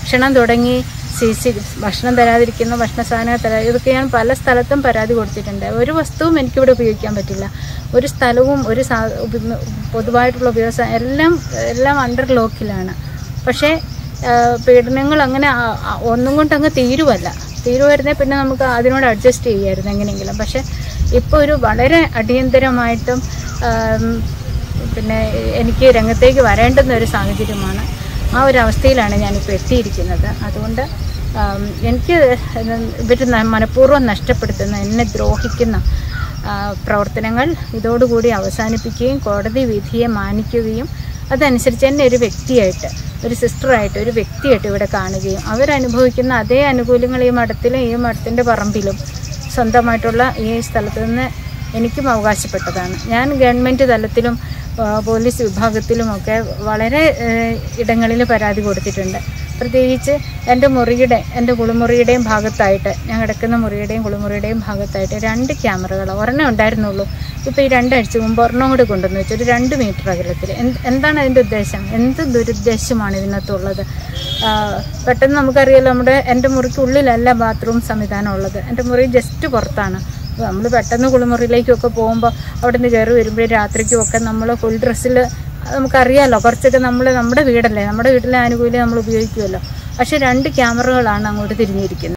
ഭക്ഷണം തുടങ്ങി C C ഭക്ഷണം തരാതിരിക്കുന്നു ഭക്ഷണ സാധനങ്ങൾ തരാ ഇതൊക്കെ ഞാൻ പല സ്ഥലത്തും പരാതി കൊടുത്തിട്ടുണ്ട് ഒരു വസ്തുവും എനിക്കിവിടെ ഉപയോഗിക്കാൻ പറ്റില്ല ഒരു സ്ഥലവും ഒരു സാ ഉപ- പൊതുവായിട്ടുള്ള ഉപയോഗ സാ- എല്ലാം എല്ലാം അണ്ടർ ലോക്കിലാണ് പക്ഷേ ആ, പീഡനങ്ങൾ അങ്ങനെ ആ- ആ- ഒന്നും കൊണ്ട് അങ്ങ് തീരുവല്ല തീരുമായിരുന്നേ പിന്നെ നമുക്ക് അതിനോട് അഡ്ജസ്റ്റ് ചെയ്യായിരുന്നു എങ്ങനെയെങ്കിലും പക്ഷേ ഇപ്പോൾ ഒരു വളരെ അടിയന്തരമായിട്ടും ആം, പിന്നെ എനിക്ക് രംഗത്തേക്ക് വരേണ്ടുന്ന ഒരു സാഹചര്യമാണ് ആ ഒരു അവസ്ഥയിലാണ് ഞാനിപ്പോൾ എത്തിയിരിക്കുന്നത് അതുകൊണ്ട് ആം, എനിക്ക് ഇവർ മനഃപൂർവ്വം നഷ്ടപ്പെടുത്തുന്ന എന്നെ ദ്രോഹിക്കുന്ന ആ, പ്രവർത്തനങ്ങൾ ഇതോടുകൂടി അവസാനിപ്പിക്കുകയും കോടതി വിധിയെ മാനിക്കുകയും അതനുസരിച്ച് എന്നെ ഒരു വ്യക്തിയായിട്ട് ഒരു സിസ്റ്ററായിട്ട് ഒരു വ്യക്തിയായിട്ട് ഇവിടെ കാണുകയും അവരനുഭവിക്കുന്ന അതേ ആനുകൂല്യങ്ങൾ ഈ മഠത്തിലും ഈ മഠത്തിൻ്റെ പറമ്പിലും സ്വന്തമായിട്ടുള്ള ഈ സ്ഥലത്ത് നിന്ന് എനിക്കും അവകാശപ്പെട്ടതാണ് ഞാൻ ഗവൺമെൻറ് തലത്തിലും ആ, പോലീസ് വിഭാഗത്തിലുമൊക്കെ വളരെ ഇടങ്ങളിൽ പരാതി കൊടുത്തിട്ടുണ്ട് പ്രത്യേകിച്ച് എൻ്റെ മുറിയുടെ എൻ്റെ കുളിമുറിയുടെയും ഭാഗത്തായിട്ട് ഞാൻ കിടക്കുന്ന മുറിയുടെയും കുളിമുറിയുടെയും ഭാഗത്തായിട്ട് രണ്ട് ക്യാമറകൾ ഒരെണ്ണം ഉണ്ടായിരുന്നുള്ളൂ ഇപ്പോൾ ഈ രണ്ടാഴ്ച മുമ്പ് ഒരെണ്ണം കൂടി കൊണ്ടുവന്ന് വെച്ചു ഒരു രണ്ട് മീറ്റർ അകലത്തിൽ എന്ത് എന്താണ് അതിൻ്റെ ഉദ്ദേശം എന്ത് ദുരുദ്ദേശമാണ് ഇതിനകത്തുള്ളത് ആ, പെട്ടെന്ന് നമുക്കറിയാലോ നമ്മുടെ എൻ്റെ മുറിക്കുള്ളിലല്ല ബാത്റൂം സംവിധാനം ഉള്ളത് എൻ്റെ മുറി ജസ്റ്റ് പുറത്താണ് നമ്മൾ പെട്ടെന്ന് കുളിമുറിയിലേക്കൊക്കെ പോകുമ്പോൾ അവിടെ നിന്ന് കയറി വരുമ്പോഴേ രാത്രിക്കും ഒക്കെ നമ്മൾ ഫുൾ ഡ്രസ്സിൽ നമുക്കറിയാലോ കുറച്ചൊക്കെ നമ്മൾ നമ്മുടെ വീടല്ലേ നമ്മുടെ വീട്ടിലെ ആനുകൂല്യം നമ്മൾ ഉപയോഗിക്കുമല്ലോ പക്ഷേ രണ്ട് ക്യാമറകളാണ് അങ്ങോട്ട് തിരിഞ്ഞിരിക്കുന്നത്